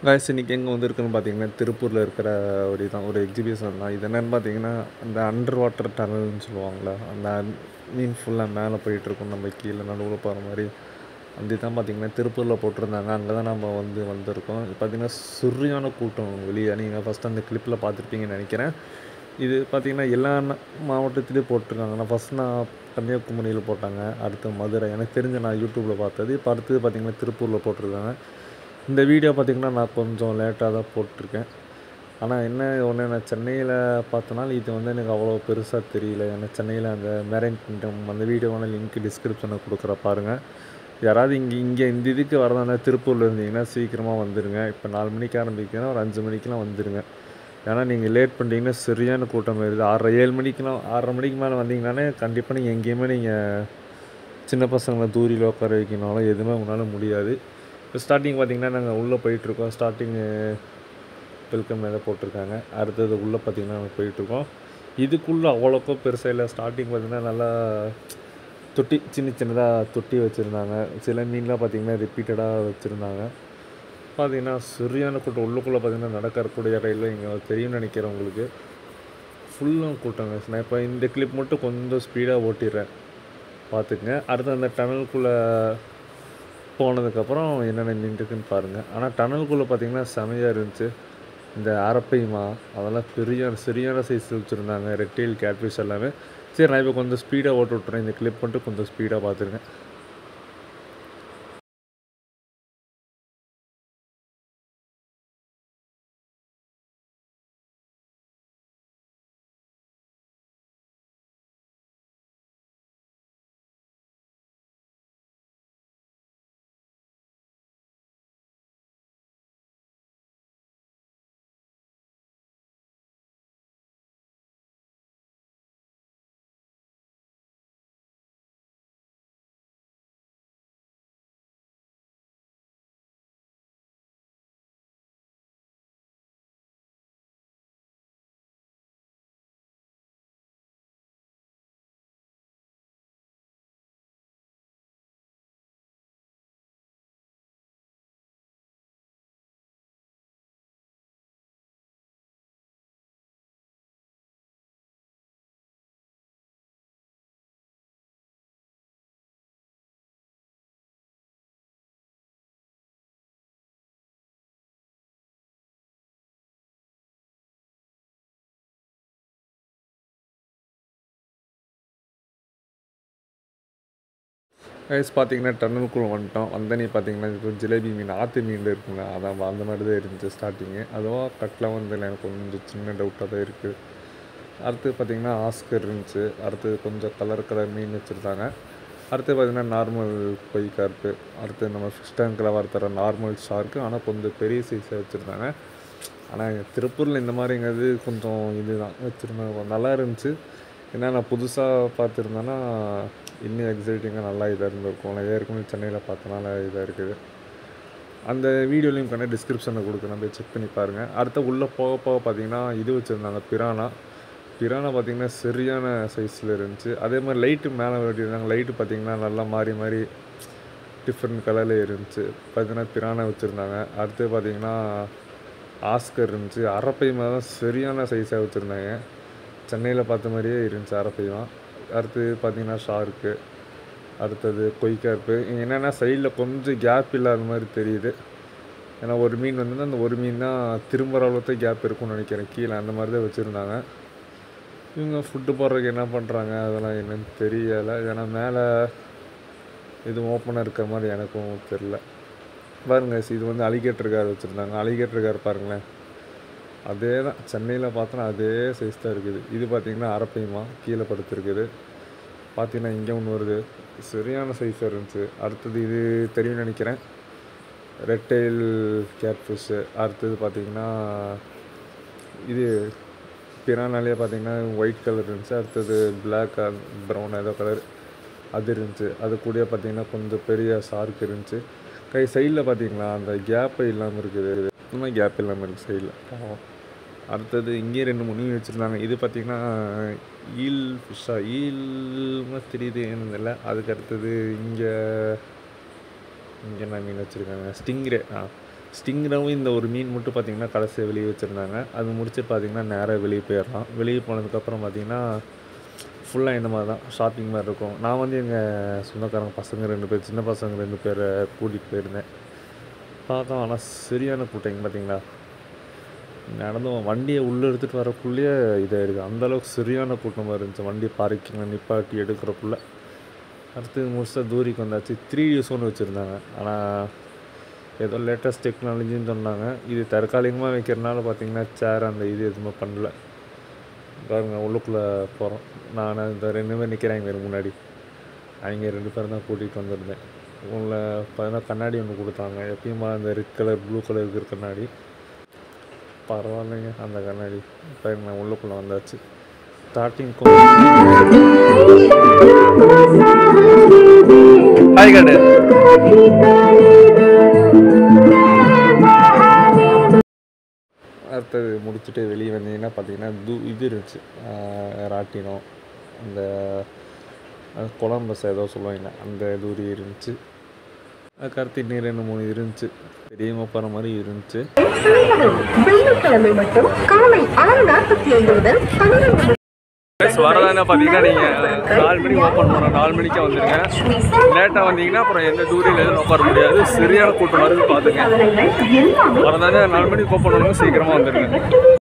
Guys இன்னைக்கு எங்கே வந்திருக்குன்னு பார்த்தீங்கன்னா திருப்பூரில் இருக்கிற ஒரு இதான் ஒரு எக்ஸிபிஷன் தான் இது என்னென்னு பார்த்தீங்கன்னா அந்த அண்டர் வாட்டர் டனல்னு சொல்லுவாங்கள்ல அந்த மீன் ஃபுல்லாக மேலே போயிட்டுருக்கும் நம்ம கீழே நடுவில் போகிற மாதிரி அந்த இதான் பார்த்தீங்கன்னா திருப்பூரில் போட்டிருந்தாங்க அங்கே தான் நம்ம வந்து வந்திருக்கோம் இது பார்த்தீங்கன்னா சுரியான கூட்டம் வெளியே நீங்கள் ஃபஸ்ட் அந்த கிளிப்பில் பார்த்துருப்பீங்கன்னு நினைக்கிறேன் இது பார்த்தீங்கன்னா எல்லா ந- மாவட்டத்திலையும் போட்டிருக்காங்க நான் ஃபஸ்ட் நான் கன்னியாகுமரியில் போட்டாங்க அடுத்து மதுரை எனக்கு தெரிஞ்ச நான் யூடியூப்பில் பார்த்தது இப்போ அடுத்தது பார்த்தீங்கன்னா திருப்பூரில் போட்டிருக்காங்க இந்த வீடியோ பார்த்தீங்கன்னா நான் கொஞ்சம் லேட்டாக தான் போட்டிருக்கேன் ஆனால் என்ன ஒன்று நான் சென்னையில் பார்த்தனால இது வந்து எனக்கு அவ்வளோ பெருசாக தெரியல ஏன்னா சென்னையில் அந்த மெரைன் கிங்டம் அந்த வீடியோவான லிங்க் டிஸ்கிரிப்ஷனில் கொடுக்குற பாருங்கள் யாராவது இங்கே இங்கே இந்த இதுக்கு வரதானா திருப்பூரில் இருந்தீங்கன்னா சீக்கிரமாக வந்துடுங்க இப்போ நாலு மணிக்கு ஆரம்பிக்கிறேன் ஒரு அஞ்சு மணிக்கெலாம் வந்துடுங்க ஏன்னா நீங்கள் லேட் பண்ணிட்டீங்கன்னா சரியான கூட்டம் வருது ஆறரை ஏழு மணிக்கெலாம் ஆறரை மணிக்கு மேலே வந்தீங்கன்னாலே கண்டிப்பாக நீங்கள் எங்கேயுமே நீங்கள் சின்ன பசங்களை தூரியில் உட்கார வைக்கணும்னாலும் எதுவுமே உங்களால் முடியாது இப்போ ஸ்டார்டிங் பார்த்தீங்கன்னா நாங்கள் உள்ளே போயிட்டுருக்கோம் ஸ்டார்டிங்கு வெல்கம் மேலே போட்டிருக்காங்க அடுத்தது உள்ளே பார்த்தீங்கன்னா நாங்கள் போயிட்டுருக்கோம் இதுக்குள்ளே அவ்வளோக்கோ பெருசாக இல்லை ஸ்டார்டிங் பார்த்தீங்கன்னா நல்லா தொட்டி சின்ன சின்னதாக தொட்டி வச்சுருந்தாங்க சில மீன்லாம் பார்த்தீங்கன்னா ரிப்பீட்டடாக வச்சுருந்தாங்க பார்த்தீங்கன்னா சரியான கூட்டம் உள்ளுக்குள்ளே பார்த்தீங்கன்னா நடக்கக்கூடிய ரயில் இங்கே தெரியும்னு நினைக்கிறேன் உங்களுக்கு ஃபுல்லும் கூட்டம் guys. நான் இப்போ இந்த கிளிப் மட்டும் கொஞ்சம் ஸ்பீடாக ஓட்டிடுறேன் பார்த்துக்குங்க அடுத்து அந்த டனலுக்குள்ளே போனதுக்கப்புறம் என்னென்ன நின்றுக்குன்னு பாருங்கள் ஆனால் டனலுக்குள்ளே பார்த்தீங்கன்னா செமையாக இருந்துச்சு இந்த அரப்பைமா அதெல்லாம் பெரிய சரியான சைஸ் வச்சுருந்தாங்க ரெட்டெயில் கேட்ஃபிஷ் எல்லாமே சரி நான் இப்போ கொஞ்சம் ஸ்பீடாக ஓட்டு விட்றேன் இந்த கிளிப் மட்டும் கொஞ்சம் ஸ்பீடாக பார்த்துருங்க கைஸ் பார்த்தீங்கன்னா டன்னலுக்குள்ளே வந்துட்டோம் வந்தனி பார்த்தீங்கன்னா இப்போ ஜிலேபி மீன் ஆற்று மீன் இருக்குங்க அதான் அந்த மாதிரி தான் இருந்துச்சு ஸ்டார்டிங்கு அதுவும் கட்டில் வந்து எனக்கு கொஞ்சம் சின்ன டவுட்டாக தான் இருக்குது அடுத்து பார்த்தீங்கன்னா ஆஸ்கர் இருந்துச்சு அடுத்து கொஞ்சம் கலர் கலர் மீன் வச்சுருந்தாங்க அடுத்து பார்த்தீங்கன்னா நார்மல் பொய் கார்ப்பு அடுத்து நம்ம ஃபிஷ் டேங்கில் வர தர நார்மல் ஷார்க்கு ஆனால் கொஞ்சம் பெரிய சைஸாக வச்சுருந்தாங்க ஆனால் திருப்பூரில் இந்த மாதிரிங்கிறது கொஞ்சம் இதுதான் வச்சுருந்தாங்க நல்லா இருந்துச்சு ஏன்னா நான் புதுசாக பார்த்துருந்தேன்னா இன்னும் எக்ஸைட்டிங்காக நல்லா இதாக இருந்திருக்கும் நான் ஏற்கனவே சென்னையில் பார்த்தனால இதாக இருக்குது அந்த வீடியோ லிங்க் வேணால் டிஸ்கிரிப்ஷனில் கொடுக்குறேன் போய் செக் பண்ணி பாருங்கள் அடுத்த உள்ளே போக போக பார்த்தீங்கன்னா இது வச்சுருந்தாங்க பிரானா பிரானா பார்த்தீங்கன்னா சரியான சைஸில் இருந்துச்சு அதே மாதிரி லைட்டு மேலே வெட்டியிருந்தாங்க லைட்டு பார்த்தீங்கன்னா நல்லா மாறி மாறி டிஃப்ரெண்ட் கலரில் இருந்துச்சு பார்த்தீங்கன்னா பிரானா வச்சுருந்தாங்க அடுத்து பார்த்தீங்கன்னா ஆஸ்கர் இருந்துச்சு அரப்பை மாதிரி தான் சரியான சைஸாக வச்சுருந்தாங்க சென்னையில் பார்த்த மாதிரியே இருந்துச்சு அரப்பையும் அடுத்து பார்த்தீங்கன்னா ஷார்க்கு அடுத்தது கொய்கார்ப்பு இங்கே என்னென்னா சைடில் கொஞ்சம் கேப் இல்லாத மாதிரி தெரியுது ஏன்னா ஒரு மீன் வந்து அந்த ஒரு மீன் தான் திரும்புகிற அளவுக்கு கேப் இருக்கும்னு நினைக்கிறேன் கீழே அந்த மாதிரி தான் வச்சுருந்தாங்க இவங்க ஃபுட்டு போடுறதுக்கு என்ன பண்ணுறாங்க அதெல்லாம் என்னன்னு தெரியலை ஏன்னா மேலே எதுவும் ஓப்பனாக இருக்கிற மாதிரி எனக்கும் தெரில பாருங்க இது வந்து அலிகேட்டர் கார் வச்சுருந்தாங்க அலிகேட்டர் கார் பாருங்களேன் அதே தான் சென்னையில் பார்த்தோன்னா அதே சைஸ் தான் இருக்குது இது பார்த்தீங்கன்னா அரப்பையுமா கீழே படுத்துருக்குது பார்த்தீங்கன்னா இங்கே ஒன்று வருது சரியான சைஸாக இருந்துச்சு அடுத்தது இது தெரியும்னு நினைக்கிறேன் ரெட்டைல் கேட்ஃபிஷ்ஷு அடுத்தது பார்த்தீங்கன்னா இது பிரானாலே பார்த்தீங்கன்னா ஒயிட் கலர் இருந்துச்சு அடுத்தது பிளாக் ப்ரௌன் ஏதோ கலர் அது இருந்துச்சு அது கூட பார்த்தீங்கன்னா கொஞ்சம் பெரிய ஷார்க் இருந்துச்சு கை சைடில் பார்த்தீங்களா அந்த கேப்பே இல்லாமல் இருக்குது இன்னும் கேப் இல்லாமல் இருக்குது சைடில் பாவம் அடுத்தது இங்கேயே ரெண்டு மூணு மீன் வச்சுருந்தாங்க இது பார்த்தீங்கன்னா ஈல் ஃபிஷ்ஷா ஈல்மா தெரியுது என்னன்னு இல்லை அதுக்கு அடுத்தது இங்கே இங்கே என்ன மீன் வச்சுருக்காங்க ஸ்டிங்ரே ஆ ஸ்டிங்கிறவும் இந்த ஒரு மீன் மட்டும் பார்த்திங்கன்னா கடைசியாக வெளியே வச்சுருந்தாங்க அது முடிச்சு பார்த்திங்கன்னா நேராக வெளியே போயிடலாம் வெளியே போனதுக்கப்புறம் பார்த்திங்கன்னா ஃபுல்லாக இந்த மாதிரி தான் ஷாப்பிங் மாதிரி இருக்கும் நான் வந்து எங்கள் சொந்தக்காரங்க பசங்க ரெண்டு பேர் சின்ன பசங்க ரெண்டு பேரை கூட்டிகிட்டு போயிருந்தேன் பார்த்தோம் ஆனால் சரியான கூட்டம் பார்த்தீங்களா நடந்தோம் வண்டியை உள்ளே எடுத்துகிட்டு வரக்குள்ளேயே இதாகிடுது அந்தளவுக்கு சரியான கூட்டமாக இருந்துச்சு வண்டி பார்க்கிங்கில் நிப்பாட்டி எடுக்கிறக்குள்ள அடுத்து முடிச்சா தூரிக்கு வந்தாச்சு த்ரீ யூஸ் ஒன்று வச்சுருந்தாங்க ஆனால் ஏதோ லேட்டஸ்ட் டெக்னாலஜின்னு சொன்னாங்க இது தற்காலிகமாக வைக்கிறனால பார்த்தீங்கன்னா சேர் அந்த இது எதுவுமே பண்ணல பாருங்க உள்ளுக்குள்ளே போகிறோம் நான் இந்த ரெண்டு பேர் நிற்கிறாங்க வேறு முன்னாடி அவங்க ரெண்டு பேரும் தான் கூட்டிகிட்டு வந்திருந்தேன் உள்ள பார்த்தீங்கன்னா கண்ணாடி ஒன்று கொடுத்தாங்க எப்பயுமா அந்த ரெட் கலர் ப்ளூ கலர் இருக்கிற கண்ணாடி பரவாயில்லைங்க அந்த கண்ணாடி பாருங்க உள்ளுக்குள்ளே வந்தாச்சு ஸ்டார்டிங் ஹாய் கண்ணு அடுத்தது முடிச்சுட்டு வெளியே வந்தீங்கன்னா பார்த்தீங்கன்னா தூ இது இருந்துச்சு ஆஹ் ராட்டினம் அந்த அது கொலம்பஸ் ஏதோ சொல்லுவாங்க அந்த தூரி இருந்துச்சு அதுக்கடுத்து இன்னும் ரெண்டு மூணு இருந்துச்சு பெரியவங்க போகிற மாதிரி இருந்துச்சு வெள்ளிக்கிழமை மட்டும் காலை ஆறு நாற்பத்தி ஐந்து முதல் பன்னிரண்டு வரதானே பார்த்தீங்கன்னா நீங்கள் நாலு மணிக்கு ஓப்பன் பண்ணோம் நாலு மணிக்கே வந்துருங்க லேட்டாக வந்தீங்கன்னா அப்புறம் எந்த தூரியில் எதுவும் உட்கார முடியாது சரியான கூட்டம் வருது பார்த்துங்க வரதானே நாலு மணிக்கு ஓப்பன் பண்ணுங்க சீக்கிரமாக வந்துருங்க